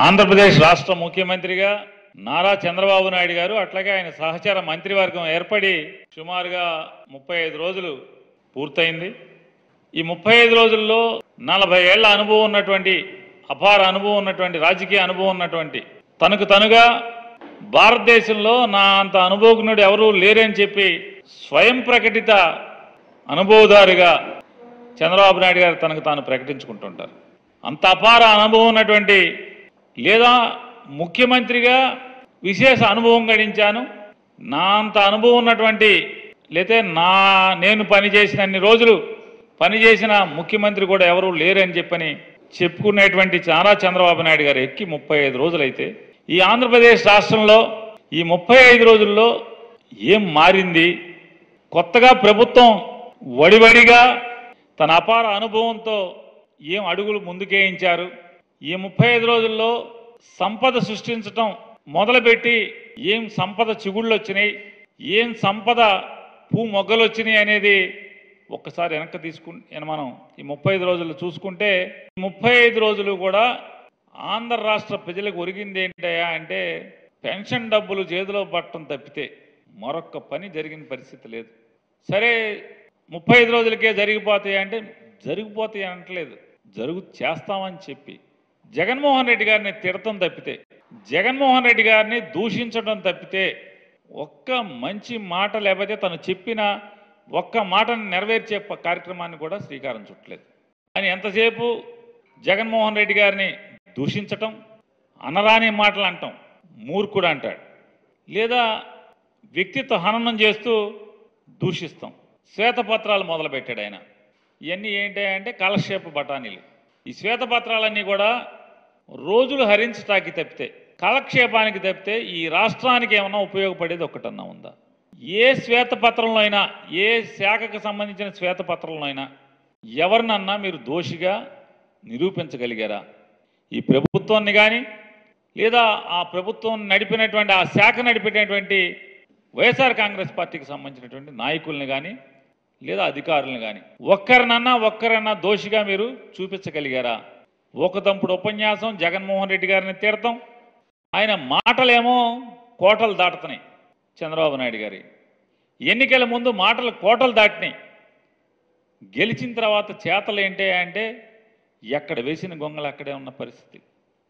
ఆంధ్రప్రదేశ్ రాష్ట్ర ముఖ్యమంత్రిగా నారా చంద్రబాబు నాయుడు గారు అట్లాగే ఆయన సహచర మంత్రివర్గం ఏర్పడి సుమారుగా ముప్పై ఐదు రోజులు పూర్తయింది ఈ ముప్పై ఐదు రోజుల్లో నలభై ఏళ్ల అనుభవం ఉన్నటువంటి అపార అనుభవం ఉన్నటువంటి రాజకీయ అనుభవం ఉన్నటువంటి తనకు తనుగా భారతదేశంలో నా అంత అనుభవజ్ఞుడు ఎవరూ లేరని చెప్పి స్వయం ప్రకటిత అనుభవదారుగా చంద్రబాబు నాయుడు గారు తనకు తాను ప్రకటించుకుంటుంటారు అంత అపార అనుభవం ఉన్నటువంటి లేదా ముఖ్యమంత్రిగా విశేష అనుభవం గడించాను నా అంత అనుభవం ఉన్నటువంటి లేతే నా నేను పనిచేసిన అన్ని రోజులు పనిచేసిన ముఖ్యమంత్రి కూడా ఎవరు లేరని చెప్పని చెప్పుకునేటువంటి నారా చంద్రబాబు నాయుడు గారు ఎక్కి ముప్పై ఐదు రోజులైతే ఈ ఆంధ్రప్రదేశ్ రాష్ట్రంలో ఈ ముప్పై ఐదు రోజుల్లో ఏం మారింది కొత్తగా ప్రభుత్వం వడివడిగా తన అపార అనుభవంతో ఏం అడుగులు ముందుకేయించారు ఈ ముప్పై ఐదు రోజుల్లో సంపద సృష్టించటం మొదలుపెట్టి ఏం సంపద చిగుళ్ళు వచ్చినాయి ఏం సంపద పూ మొగ్గలు వచ్చినాయి అనేది ఒక్కసారి వెనక్కి తీసుకుని మనం ఈ ముప్పై ఐదు రోజులు చూసుకుంటే ఈ ముప్పై ఐదు రోజులు కూడా ఆంధ్ర రాష్ట్ర ప్రజలకు ఒరిగింది ఏంటయ్యా అంటే పెన్షన్ డబ్బులు చేతిలో పట్టడం తప్పితే మరొక్క పని జరిగిన పరిస్థితి లేదు సరే ముప్పై ఐదు రోజులకే జరిగిపోతాయి అంటే జరిగిపోతాయి అనట్లేదు జరుగు చేస్తామని చెప్పి జగన్మోహన్ రెడ్డి గారిని తిడతం తప్పితే జగన్మోహన్ రెడ్డి గారిని దూషించడం తప్పితే ఒక్క మంచి మాట లేకపోతే తను చెప్పిన ఒక్క మాటను నెరవేర్చే ప- కార్యక్రమాన్ని కూడా శ్రీకారం చుట్టలేదు అని ఎంతసేపు జగన్మోహన్ రెడ్డి గారిని దూషించటం అనరాని మాటలు అంటాం మూర్ఖుడు అంటాడు లేదా వ్యక్తిత్వ హననం చేస్తూ దూషిస్తాం శ్వేతపత్రాలు మొదలుపెట్టాడు ఆయన ఇవన్నీ ఏంటి అంటే కాలక్షేప బఠానీలు ఈ శ్వేతపత్రాలన్నీ కూడా రోజులు హరించటానికి తప్పితే కాలక్షేపానికి తప్పితే ఈ రాష్ట్రానికి ఏమన్నా ఉపయోగపడేది ఒకటన్నా ఉందా ఏ శ్వేతపత్రంలో అయినా ఏ శాఖకు సంబంధించిన శ్వేతపత్రంలో అయినా ఎవరినన్నా మీరు దోషిగా నిరూపించగలిగారా ఈ ప్రభుత్వాన్ని కానీ లేదా ఆ ప్రభుత్వం నడిపినటువంటి ఆ శాఖ నడిపినటువంటి వైఎస్ఆర్ కాంగ్రెస్ పార్టీకి సంబంధించినటువంటి నాయకుల్ని కానీ లేదా అధికారులను కానీ ఒక్కరినన్నా ఒక్కరన్నా దోషిగా మీరు చూపించగలిగారా ఒక తంపుడు ఉపన్యాసం జగన్మోహన్ రెడ్డి గారిని తిడతాం ఆయన మాటలేమో కోటలు దాటుతున్నాయి చంద్రబాబు నాయుడు గారి ఎన్నికల ముందు మాటలు కోటలు దాటినాయి గెలిచిన తర్వాత చేతలు ఏంటి అంటే ఎక్కడ వేసిన గొంగలు అక్కడే ఉన్న పరిస్థితి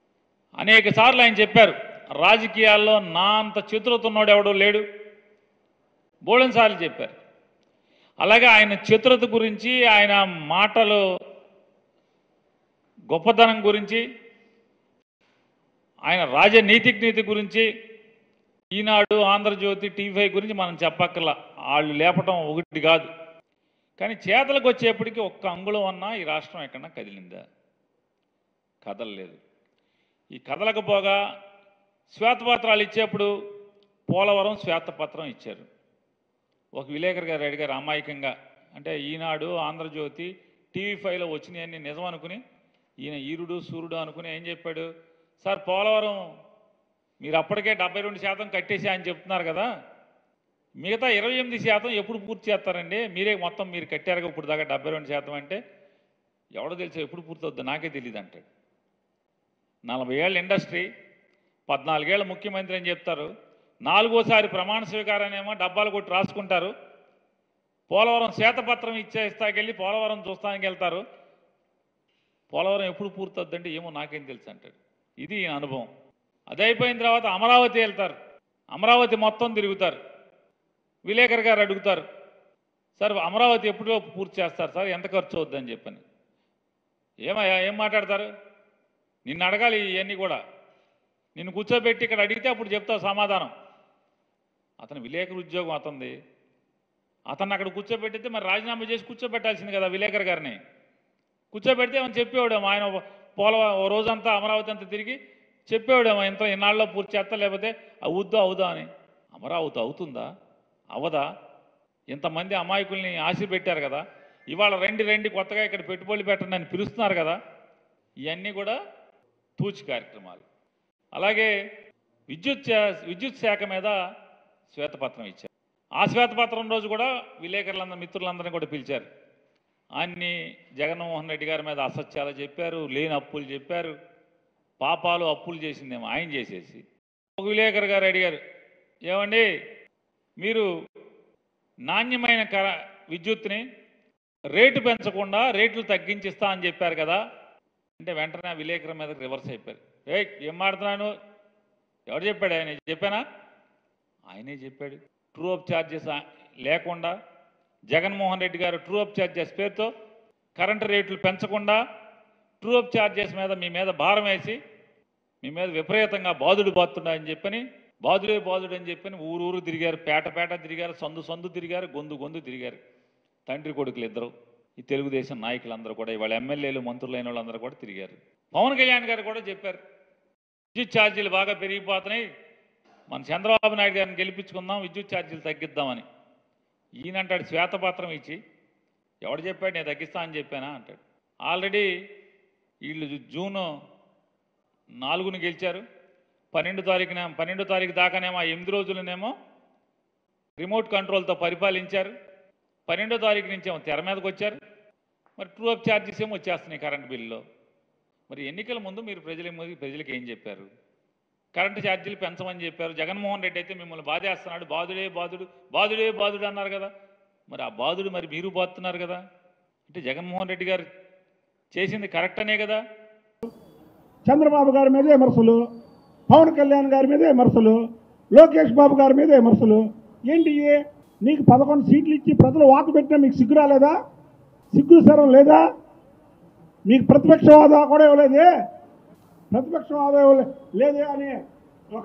అనేక సార్లు ఆయన చెప్పారు రాజకీయాల్లో నా అంత చతురత ఉన్నోడు ఎవడో లేడు బోళన్ సార్లు చెప్పారు అలాగే ఆయన చతురత గురించి ఆయన మాటలు గొప్పతనం గురించి ఆయన రాజనీతిక నీతి గురించి ఈనాడు ఆంధ్రజ్యోతి టీవీ గురించి మనం చెప్పక్కర్లా వాళ్ళు లేపటం ఒకటి కాదు కానీ చేతలకు వచ్చేప్పటికి ఒక్క అంగుళం అన్నా ఈ రాష్ట్రం ఎక్కడన్నా కదిలిందా కదలలేదు ఈ కదలకపోగా శ్వేతపత్రాలు ఇచ్చేప్పుడు పోలవరం శ్వేతపత్రం ఇచ్చారు ఒక విలేకరు గారు అడిగారు అమాయకంగా అంటే ఈనాడు ఆంధ్రజ్యోతి టీవీ ఫైవ్లో వచ్చినాయని నిజం అనుకుని ఈయన ఈరుడు సూర్యుడు అనుకుని ఏం చెప్పాడు సార్ పోలవరం మీరు అప్పటికే డెబ్బై రెండు శాతం కట్టేసా అని చెప్తున్నారు కదా మిగతా ఇరవై ఎనిమిది శాతం ఎప్పుడు పూర్తి చేస్తారండి మీరే మొత్తం మీరు కట్టారు కదా ఇప్పుడు దాకా డెబ్బై రెండు శాతం అంటే ఎవడో తెలుసు ఎప్పుడు పూర్తి అవుద్దో నాకే తెలియదు అంటాడు నలభై ఏళ్ళ ఇండస్ట్రీ పద్నాలుగేళ్ల ముఖ్యమంత్రి అని చెప్తారు నాలుగోసారి ప్రమాణ స్వీకారాన్నేమో డబ్బాలు కొట్టి రాసుకుంటారు పోలవరం శ్వేతపత్రం ఇచ్చేస్తాకెళ్ళి పోలవరం చూస్తానికి వెళ్తారు పోలవరం ఎప్పుడు పూర్తవుద్దంటే ఏమో నాకేం తెలుసు అంటాడు ఇది ఈయన అనుభవం అది అయిపోయిన తర్వాత అమరావతి వెళ్తారు అమరావతి మొత్తం తిరుగుతారు విలేకరు గారు అడుగుతారు సార్ అమరావతి ఎప్పుడు పూర్తి చేస్తారు సార్ ఎంత ఖర్చు అవుద్దని చెప్పని ఏమయ్యా ఏం మాట్లాడతారు నిన్ను అడగాలి ఇవన్నీ కూడా నిన్ను కూర్చోబెట్టి ఇక్కడ అడిగితే అప్పుడు చెప్తావు సమాధానం అతను విలేకరు ఉద్యోగం అతనిది అతన్ని అక్కడ కూర్చోబెట్టితే మరి రాజీనామా చేసి కూర్చోబెట్టాల్సింది కదా విలేకరు గారిని కూర్చోబెడితే ఏమని చెప్పేవాడేమో ఆయన పోల ఓ రోజంతా అమరావతి అంతా తిరిగి చెప్పేవాడేమో ఇంత ఇన్నాళ్ళలో పూర్తి చేస్తా లేకపోతే అవుద్దా అవుదా అని అమరావతి అవుతుందా అవదా ఇంతమంది అమాయకుల్ని ఆశ పెట్టారు కదా ఇవాళ రెండు రెండు కొత్తగా ఇక్కడ పెట్టుబడులు పెట్టండి అని పిలుస్తున్నారు కదా ఇవన్నీ కూడా తూచి కార్యక్రమాలు అలాగే విద్యుత్ శా- విద్యుత్ శాఖ మీద శ్వేతపత్రం ఇచ్చారు ఆ శ్వేతపత్రం రోజు కూడా విలేకరులందరూ మిత్రులందరినీ కూడా పిలిచారు అన్ని జగన్మోహన్ రెడ్డి గారి మీద అసత్యాలు చెప్పారు లేని అప్పులు చెప్పారు పాపాలు అప్పులు చేసిందేమో ఆయన చేసేసి ఒక విలేకరు గారు అడిగారు ఏమండి మీరు నాణ్యమైన కర విద్యుత్ని రేటు పెంచకుండా రేట్లు తగ్గించిస్తా అని చెప్పారు కదా అంటే వెంటనే ఆ విలేకరు మీద రివర్స్ అయిపోయారు ఏ ఏం మాడుతున్నాను ఎవరు చెప్పాడు ఆయన చెప్పానా ఆయనే చెప్పాడు ట్రూ అప్ ఛార్జెస్ లేకుండా జగన్మోహన్ రెడ్డి గారు ట్రూ అప్ ఛార్జెస్ పేరుతో కరెంటు రేట్లు పెంచకుండా ట్రూ అప్ ఛార్జెస్ మీద మీ మీద భారం వేసి మీ మీద విపరీతంగా బాధుడు బాతున్నాయని చెప్పని బాధుడే బాధుడు అని చెప్పని ఊరు ఊరు తిరిగారు పేట పేట తిరిగారు సందు సందు తిరిగారు గొంతు గొంతు తిరిగారు తండ్రి కొడుకులు ఇద్దరు ఈ తెలుగుదేశం నాయకులందరూ కూడా ఇవాళ ఎమ్మెల్యేలు మంత్రులైన వాళ్ళందరూ కూడా తిరిగారు పవన్ కళ్యాణ్ గారు కూడా చెప్పారు విద్యుత్ ఛార్జీలు బాగా పెరిగిపోతున్నాయి మన చంద్రబాబు నాయుడు గారిని గెలిపించుకుందాం విద్యుత్ ఛార్జీలు తగ్గిద్దామని ఈయనంటాడు శ్వేతపత్రం ఇచ్చి ఎవడు చెప్పాడు నేను తగ్గిస్తా అని చెప్పానా అంటాడు ఆల్రెడీ వీళ్ళు జూన్ నాలుగుని గెలిచారు పన్నెండు తారీఖున పన్నెండు తారీఖు దాకానేమో ఆ ఎనిమిది రోజులనేమో రిమోట్ కంట్రోల్తో పరిపాలించారు పన్నెండో తారీఖు నుంచి ఏమో తెర మీదకి వచ్చారు మరి ట్రూ అప్ ఛార్జెస్ ఏమో వచ్చేస్తున్నాయి కరెంట్ బిల్లులో మరి ఎన్నికల ముందు మీరు ప్రజల ముందు ప్రజలకు ఏం చెప్పారు కరెంటు ఛార్జీలు పెంచమని చెప్పారు జగన్మోహన్ రెడ్డి అయితే మిమ్మల్ని బాధేస్తున్నాడు బాధుడే బాధుడు బాధుడే బాధుడు అన్నారు కదా మరి ఆ బాధుడు మరి మీరు బాధుతున్నారు కదా అంటే జగన్మోహన్ రెడ్డి గారు చేసింది కరెక్ట్ అనే కదా చంద్రబాబు గారి మీద విమర్శలు పవన్ కళ్యాణ్ గారి మీద విమర్శలు లోకేష్ బాబు గారి మీద విమర్శలు ఏంటి ఇవి? నీకు పదకొండు సీట్లు ఇచ్చి ప్రజలు వాకు పెట్టినా మీకు సిగ్గు రాలేదా సిగ్గు సరం లేదా మీకు ప్రతిపక్ష హోదా కూడా ఇవ్వలేదే ప్రతిపక్ష హోదా ఇవ్వలే- లేదే అని ఒక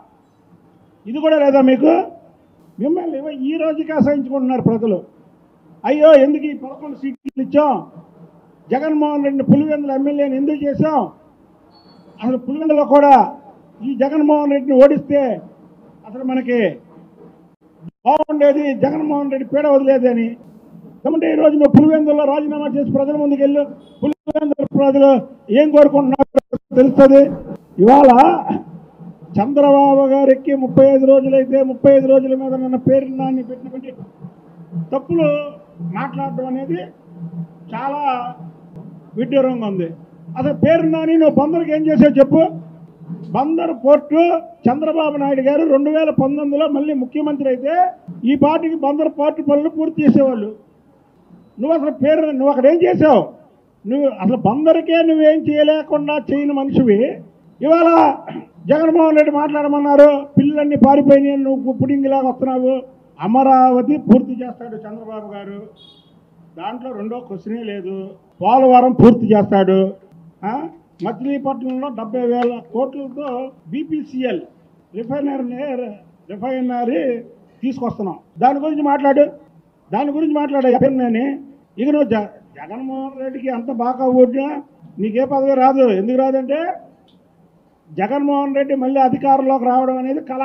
ఇది కూడా లేదా మీకు మిమ్మల్ని ఇవ్వ- ఈ రోజుకి అసహించుకుంటున్నారు ప్రజలు అయ్యో ఎందుకు ఈ పదకొండు సీట్లు ఇచ్చాం జగన్మోహన్ రెడ్డిని పులివెందుల ఎమ్మెల్యేని ఎందుకు చేశాం అసలు పులివెందులో కూడా ఈ జగన్మోహన్ రెడ్డిని ఓడిస్తే అసలు మనకి బాగుండేది జగన్మోహన్ రెడ్డి పీడ వదిలేది అని కాబట్టి ఈ రోజు నువ్వు పులివెందుల్లో రాజీనామా చేసి ప్రజల ముందుకు వెళ్ళు పులివెందుల ప్రజలు ఏం కోరుకుంటున్నారో తెలుస్తుంది ఇవాళ చంద్రబాబు గారికి ముప్పై ఐదు రోజులైతే ముప్పై ఐదు రోజుల మీద నన్న పేరు నాన్ని పెట్టినటువంటి తప్పులు మాట్లాడడం అనేది చాలా విడ్డూరంగా ఉంది అసలు పేరు నాని నువ్వు బందరికి ఏం చేసావు చెప్పు బందర్ పోర్టు చంద్రబాబు నాయుడు గారు రెండు వేల పంతొమ్మిదిలో మళ్ళీ ముఖ్యమంత్రి అయితే ఈ పార్టీకి బందర్ పోర్టు పనులు పూర్తి చేసేవాళ్ళు నువ్వు అసలు పేరు నువ్వు అక్కడ ఏం చేసావు నువ్వు అసలు బందరికే నువ్వేం చేయలేకుండా చేయని మనిషివి ఇవాళ జగన్మోహన్ రెడ్డి మాట్లాడమన్నారు పిల్లలన్నీ పారిపోయినాయి నువ్వు పుడింగిలాగా వస్తున్నావు అమరావతి పూర్తి చేస్తాడు చంద్రబాబు గారు దాంట్లో రెండో క్వశ్చనే లేదు పోలవరం పూర్తి చేస్తాడు ఆ? మచిలీపట్నంలో డెబ్బై వేల కోట్లతో బీపీసీఎల్ రిఫైనరీ రిఫైనరీ తీసుకొస్తున్నాం దాని గురించి మాట్లాడు దాని గురించి మాట్లాడే నేను ఇక నువ్వు జ జగన్మోహన్ రెడ్డికి అంత బాగా ఓడినా నీకే పదవి రాదు ఎందుకు రాదంటే జగన్మోహన్ రెడ్డి మళ్ళీ అధికారంలోకి రావడం అనేది కళ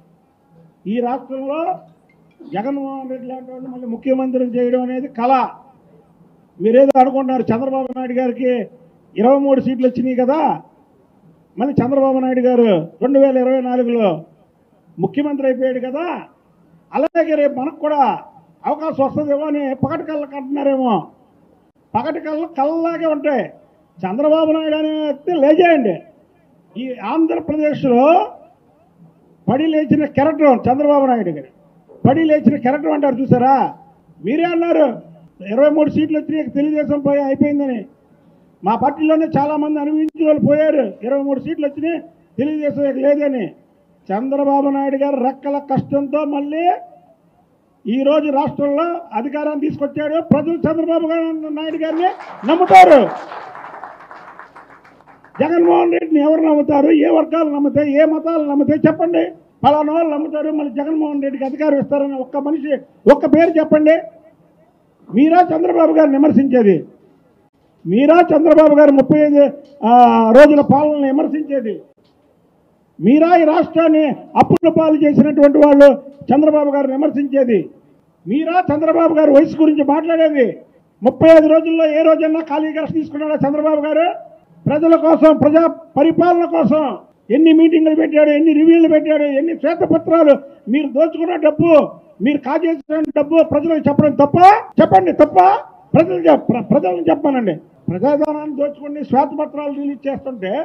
ఈ రాష్ట్రంలో జగన్మోహన్ రెడ్డి లాంటి వాళ్ళు మళ్ళీ ముఖ్యమంత్రిని చేయడం అనేది కళ మీరేదో అనుకుంటున్నారు చంద్రబాబు నాయుడు గారికి ఇరవై మూడు సీట్లు వచ్చినాయి కదా మళ్ళీ చంద్రబాబు నాయుడు గారు రెండు వేల ఇరవై నాలుగులో ముఖ్యమంత్రి అయిపోయాడు కదా అలాగే రేపు మనకు కూడా అవకాశం వస్తుందేమో అని పగటి కళ్ళకు అంటున్నారేమో పగటి కళ్ళు కళ్ళలాగే ఉంటాయి చంద్రబాబు నాయుడు అనే వ్యక్తి లేజేయండి ఈ ఆంధ్రప్రదేశ్లో పడి లేచిన కెరటం చంద్రబాబు నాయుడు గారు పడి లేచిన కెరటం అంటారు చూసారా మీరే అన్నారు ఇరవై మూడు సీట్లు వచ్చినాయి తెలుగుదేశం పోయి అయిపోయిందని మా పార్టీలోనే చాలా మంది అనుభవించిన వాళ్ళు పోయారు ఇరవై మూడు సీట్లు వచ్చినాయి తెలుగుదేశం ఇక లేదని చంద్రబాబు నాయుడు గారు రెక్కల కష్టంతో మళ్ళీ ఈ రోజు రాష్ట్రంలో అధికారాన్ని తీసుకొచ్చాడు ప్రజలు చంద్రబాబు గారు నాయుడు గారిని నమ్ముతారు జగన్మోహన్ రెడ్డిని ఎవరు నమ్ముతారు ఏ వర్గాలు నమ్ముతాయి ఏ మతాలు నమ్ముతాయి చెప్పండి పలానా వాళ్ళు నమ్ముతారు మళ్ళీ జగన్మోహన్ రెడ్డికి అధికారం ఇస్తారని ఒక్క మనిషి ఒక్క పేరు చెప్పండి మీరా చంద్రబాబు గారిని విమర్శించేది మీరా చంద్రబాబు గారు ముప్పై ఐదు ఆ, రోజుల పాలనను విమర్శించేది మీరా ఈ రాష్ట్రాన్ని అప్పుల పాలు చేసినటువంటి వాళ్ళు చంద్రబాబు గారు విమర్శించేది మీరా చంద్రబాబు గారు వయసు గురించి మాట్లాడేది ముప్పై ఐదు రోజుల్లో ఏ రోజన్నా ఖాళీగా తీసుకున్నాడా చంద్రబాబు గారు ప్రజల కోసం ప్రజా పరిపాలన కోసం ఎన్ని మీటింగులు పెట్టాడు ఎన్ని రివ్యూలు పెట్టాడు ఎన్ని శ్వేతపత్రాలు మీరు దోచుకున్న డబ్బు మీరు కాజేసిన డబ్బు ప్రజలకు చెప్పడం తప్ప చెప్పండి తప్ప ప్రజలు చెప్ ప్ర- ప్రజలను చెప్పానండి ప్రజాధనాన్ని దోచుకుని శ్వేతపత్రాలు రిలీజ్ చేస్తుంటే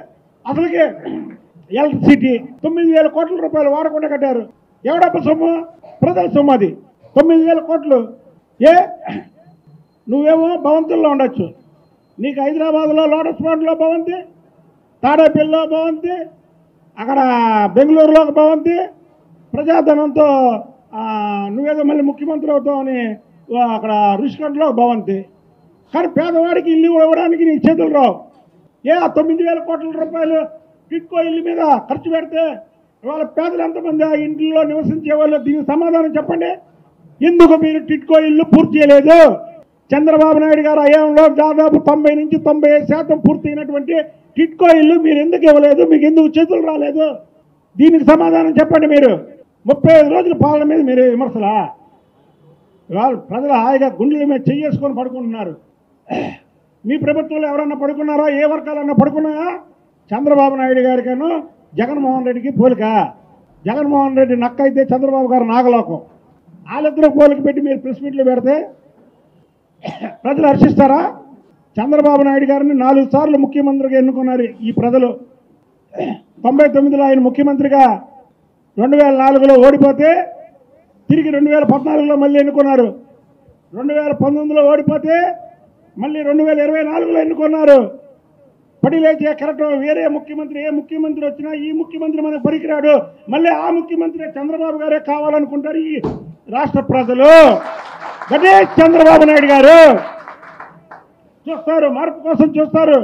అసలుకి ఎలక్ట్రిసిటీ తొమ్మిది వేల కోట్ల రూపాయలు వాడకుండా కట్టారు ఎవడప్ప సొమ్ము ప్రజల సొమ్ము అది తొమ్మిది వేల కోట్లు ఏ నువ్వేమో భవంతుల్లో ఉండొచ్చు నీకు హైదరాబాద్లో లోటస్ పాండ్లో భవంతి తాడేపల్లిలో భవంతి అక్కడ బెంగళూరులో ఒక భవంతి ప్రజాధనంతో ఆ, నువ్వేదో మళ్ళీ ముఖ్యమంత్రి అవుతావని ఆ, అక్కడ రుషికొండలో ఒక భవంతి కానీ పేదవాడికి ఇల్లు ఇవ్వడానికి నీకు చేతులు రావు ఏ ఆ తొమ్మిది వేల కోట్ల రూపాయలు టిట్కో ఇల్లు మీద ఖర్చు పెడితే ఇవాళ పేదలు ఎంతమంది ఆ ఇంట్లో నివసించే వాళ్ళు దీనికి సమాధానం చెప్పండి ఎందుకు మీరు టిట్కో ఇల్లు పూర్తి చేయలేదు చంద్రబాబు నాయుడు గారు హయాంలో దాదాపు తొంభై నుంచి తొంభై ఐదు శాతం పూర్తయినటువంటి టిట్కో ఇల్లు మీరు ఎందుకు ఇవ్వలేదు మీకు ఎందుకు చేతులు రాలేదు దీనికి సమాధానం చెప్పండి మీరు ముప్పై ఐదు రోజుల పాలన మీద మీరు విమర్శలా ఇవాళ ప్రజలు హాయిగా గుండెల మీద చెయ్యేసుకొని పడుకుంటున్నారు మీ ప్రభుత్వంలో ఎవరన్నా పడుకున్నారా ఏ వర్గాలన్నా పడుకున్నాయా చంద్రబాబు నాయుడు గారికను జగన్మోహన్ రెడ్డికి పోలిక జగన్మోహన్ రెడ్డి నక్క అయితే చంద్రబాబు గారు నాగలోకం వాళ్ళిద్దరూ పోలిక పెట్టి మీరు ప్రెస్ మీట్లు పెడితే ప్రజలు హర్షిస్తారా చంద్రబాబు నాయుడు గారిని నాలుగు సార్లు ముఖ్యమంత్రిగా ఎన్నుకున్నారు ఈ ప్రజలు తొంభై తొమ్మిదిలో ఆయన ముఖ్యమంత్రిగా రెండు వేల నాలుగులో ఓడిపోతే తిరిగి రెండు వేల పద్నాలుగులో మళ్ళీ ఎన్నుకున్నారు రెండు వేల పంతొమ్మిదిలో ఓడిపోతే మళ్ళీ రెండు వేల ఇరవై నాలుగులో ఎన్నుకున్నారు పడి లేచే కరెక్ట్ వేరే ముఖ్యమంత్రి ఏ ముఖ్యమంత్రి వచ్చినా ఈ ముఖ్యమంత్రి మనకు పనికిరాడు మళ్ళీ ఆ ముఖ్యమంత్రి చంద్రబాబు గారే కావాలనుకుంటారు ఈ రాష్ట్ర ప్రజలు అదే చంద్రబాబు నాయుడు గారు చూస్తారు మార్పు కోసం చూస్తారు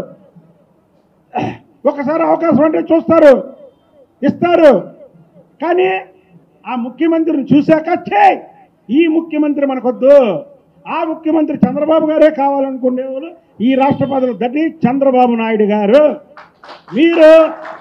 ఒకసారి అవకాశం అంటే చూస్తారు ఇస్తారు కానీ ఆ ముఖ్యమంత్రిని చూశాక ఛే ఈ ముఖ్యమంత్రి మనకొద్దు ఆ ముఖ్యమంత్రి చంద్రబాబు గారే కావాలనుకునేవాళ్ళు ఈ రాష్ట్ర ప్రజలు దటి చంద్రబాబు నాయుడు గారు మీరు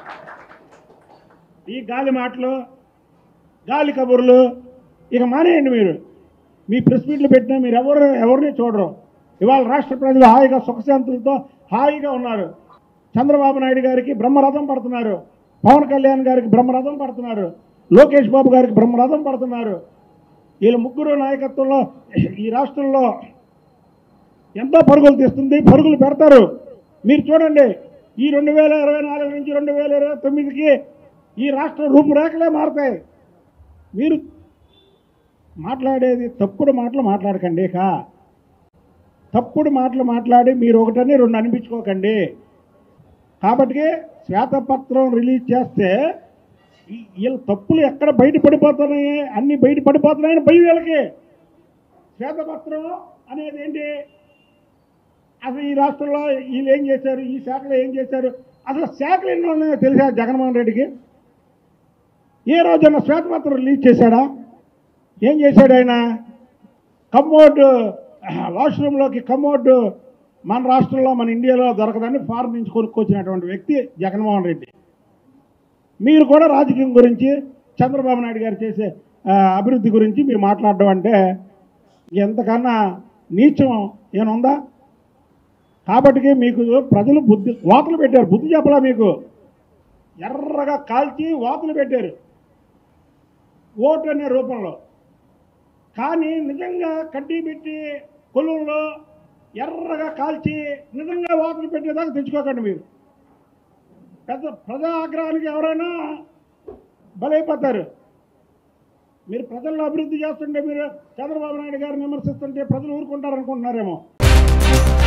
ఈ గాలి మాటలు గాలి కబుర్లు ఇక మానేయండి మీరు మీ ప్రెస్ మీట్లు పెట్టినా మీరు ఎవరు ఎవరిని చూడరు ఇవాళ రాష్ట్ర ప్రజలు హాయిగా సుఖశాంతులతో హాయిగా ఉన్నారు చంద్రబాబు నాయుడు గారికి బ్రహ్మరథం పడుతున్నారు పవన్ కళ్యాణ్ గారికి బ్రహ్మరథం పడుతున్నారు లోకేష్ బాబు గారికి బ్రహ్మరథం పడుతున్నారు వీళ్ళ ముగ్గురు నాయకత్వంలో ఈ రాష్ట్రంలో ఎంతో పరుగులు తీస్తుంది పరుగులు పెడతారు మీరు చూడండి ఈ రెండు వేల ఇరవై నాలుగు నుంచి రెండు వేల ఇరవై తొమ్మిదికి ఈ రాష్ట్ర రూపురేఖలే మారుతాయి మీరు మాట్లాడేది తప్పుడు మాటలు మాట్లాడకండి ఇక తప్పుడు మాటలు మాట్లాడి మీరు ఒకటని రెండు అనిపించుకోకండి కాబట్టి శ్వేతపత్రం రిలీజ్ చేస్తే ఈ- వీళ్ళ తప్పులు ఎక్కడ బయట పడిపోతున్నాయి అన్ని బయట పడిపోతున్నాయని భయం వీళ్ళకి శ్వేతపత్రం అనేది ఏంటి అసలు ఈ రాష్ట్రంలో వీళ్ళు ఏం చేశారు ఈ శాఖలో ఏం చేశారు అసలు శాఖలు ఎన్ని ఉన్నాయో తెలుసా జగన్మోహన్ రెడ్డికి ఏ రోజున శ్వేతపత్రం రిలీజ్ చేశాడా ఏం చేశాడు ఆయన కమ్మోడ్ వాష్రూమ్లోకి కమ్మోడ్ మన రాష్ట్రంలో మన ఇండియాలో దొరకదని ఫారెన్ నుంచి కొనుక్కొచ్చినటువంటి వ్యక్తి జగన్మోహన్ రెడ్డి మీరు కూడా రాజకీయం గురించి చంద్రబాబు నాయుడు గారు చేసే ఆ, అభివృద్ధి గురించి మీరు మాట్లాడడం అంటే ఎంతకన్నా నీచం ఏముందా కాబట్టి మీకు ప్రజలు బుద్ధి వాతలు పెట్టారు బుద్ధి చెప్పలా మీకు ఎర్రగా కాల్చి వాతలు పెట్టారు ఓటు అనే రూపంలో కానీ నిజంగా కడ్డీ పెట్టి కొలువులో ఎర్రగా కాల్చి నిజంగా వాతలు పెట్టేదాకా తెచ్చుకోకండి మీరు పెద్ద ప్రజా ఆగ్రహానికి ఎవరైనా బలైపోతారు మీరు ప్రజల్లో అభివృద్ధి చేస్తుంటే మీరు చంద్రబాబు నాయుడు గారిని విమర్శిస్తుంటే ప్రజలు ఊరుకుంటారు అనుకుంటున్నారేమో